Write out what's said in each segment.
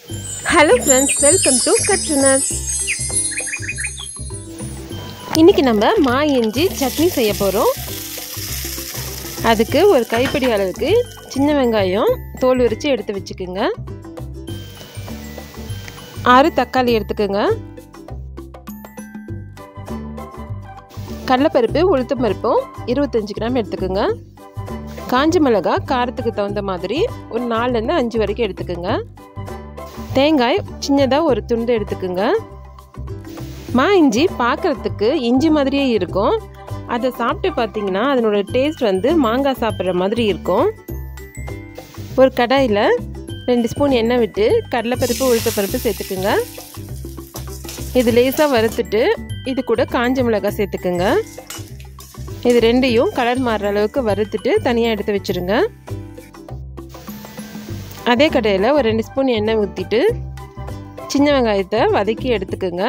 hello friends welcome to கட்ரினர் இன்னைக்கு நம்ம மா இஞ்சி சட்னி செய்ய போகிறோம் அதுக்கு ஒரு கைப்பிடி அளவுக்கு சின்ன வெங்காயம் தோல் உரித்து எடுத்து வச்சுக்கோங்க ஆறு தக்காளி எடுத்துக்கோங்க கடலைப்பருப்பு உளுத்தம் பருப்பும் இருபத்தஞ்சி கிராம் எடுத்துக்கோங்க காஞ்ச மிளகா காரத்துக்கு தகுந்த மாதிரி ஒரு நாலுலேருந்து அஞ்சு வரைக்கும் எடுத்துக்கோங்க தேங்காய் சின்னதாக ஒரு துண்டு எடுத்துக்கோங்க மா இஞ்சி பார்க்குறதுக்கு இஞ்சி மாதிரியே இருக்கும் அதை சாப்பிட்டு பார்த்தீங்கன்னா அதனோட டேஸ்ட் வந்து மாங்காய் சாப்பிட்ற மாதிரி இருக்கும் ஒரு கடாயில் ரெண்டு ஸ்பூன் எண்ணெய் விட்டு கடலைப்பருப்பு உளுத்தப்பருப்பு சேர்த்துக்குங்க இது லேசாக வறுத்துட்டு இது கூட காஞ்ச மிளகாய் சேர்த்துக்குங்க இது ரெண்டையும் கலர் மாறுற அளவுக்கு வறுத்துட்டு தனியாக எடுத்து வச்சுருங்க அதே கடையில் ஒரு ரெண்டு ஸ்பூன் எண்ணெய் ஊற்றிட்டு சின்ன வெங்காயத்தை வதக்கி எடுத்துக்கோங்க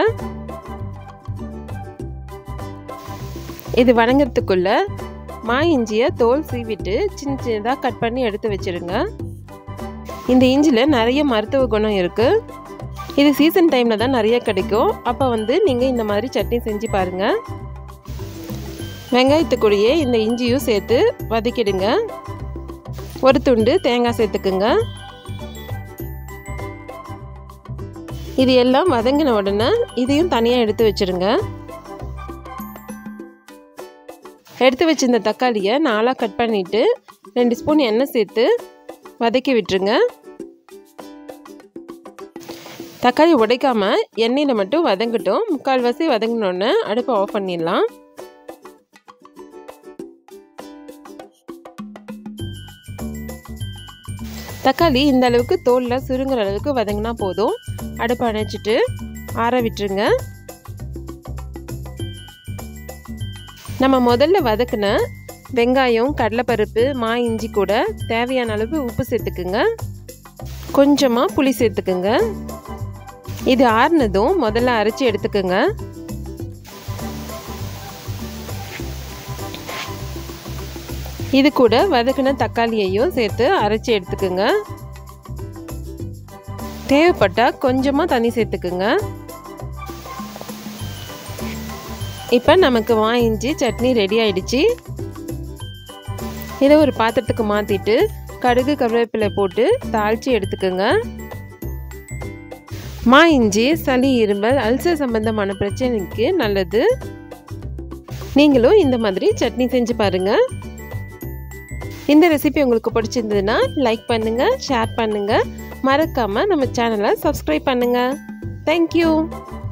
இது வணங்குறதுக்குள்ள மா இஞ்சியை தோல் சீவிட்டு சின்ன சின்னதாக கட் பண்ணி எடுத்து வச்சுருங்க இந்த இஞ்சியில் நிறைய மருத்துவ குணம் இருக்குது இது சீசன் டைமில் தான் நிறைய கிடைக்கும் அப்போ வந்து நீங்கள் இந்த மாதிரி சட்னி செஞ்சு பாருங்கள் வெங்காயத்துக்கூடயே இந்த இஞ்சியும் சேர்த்து வதக்கிடுங்க ஒரு துண்டு தேங்காய் சேர்த்துக்குங்க இது எல்லாம் வதங்கின உடனே இதையும் தனியாக எடுத்து வச்சுருங்க எடுத்து வச்சிருந்த தக்காளியை நாலாக கட் பண்ணிவிட்டு ரெண்டு ஸ்பூன் எண்ணெய் சேர்த்து வதக்கி விட்டுருங்க தக்காளி உடைக்காமல் எண்ணெயில் மட்டும் வதங்கட்டும் முக்கால்வாசி வதங்கினோடனே அடுப்பை ஆஃப் பண்ணிடலாம் தக்காளி இந்த அளவுக்கு தோலில் சுருங்குற அளவுக்கு வதங்கினா போதும் அடுப்பை அணைச்சிட்டு ஆற விட்டுருங்க நம்ம முதல்ல வதக்கின வெங்காயம் கடலைப்பருப்பு மா இஞ்சி கூட தேவையான அளவு உப்பு சேர்த்துக்குங்க கொஞ்சமாக புளி சேர்த்துக்குங்க இது ஆறுனதும் முதல்ல அரைச்சி எடுத்துக்கோங்க இது கூட வதக்கின தக்காளியையும் சேர்த்து அரைச்சி எடுத்துக்கோங்க தேவைப்பட்டால் கொஞ்சமாக தண்ணி சேர்த்துக்குங்க இப்போ நமக்கு வா இஞ்சி சட்னி ரெடி ஆயிடுச்சு இதை ஒரு பாத்திரத்துக்கு மாற்றிட்டு கடுகு கருவேப்பிலை போட்டு தாளித்து எடுத்துக்கோங்க மா இஞ்சி சளி இருமல் அல்சர் சம்பந்தமான பிரச்சனைக்கு நல்லது நீங்களும் இந்த மாதிரி சட்னி செஞ்சு பாருங்கள் இந்த ரெசிபி உங்களுக்கு பிடிச்சிருந்ததுன்னா லைக் பண்ணுங்கள் ஷேர் பண்ணுங்கள் மறக்காமல் நம்ம சேனலை சப்ஸ்கிரைப் பண்ணுங்கள் தேங்க்யூ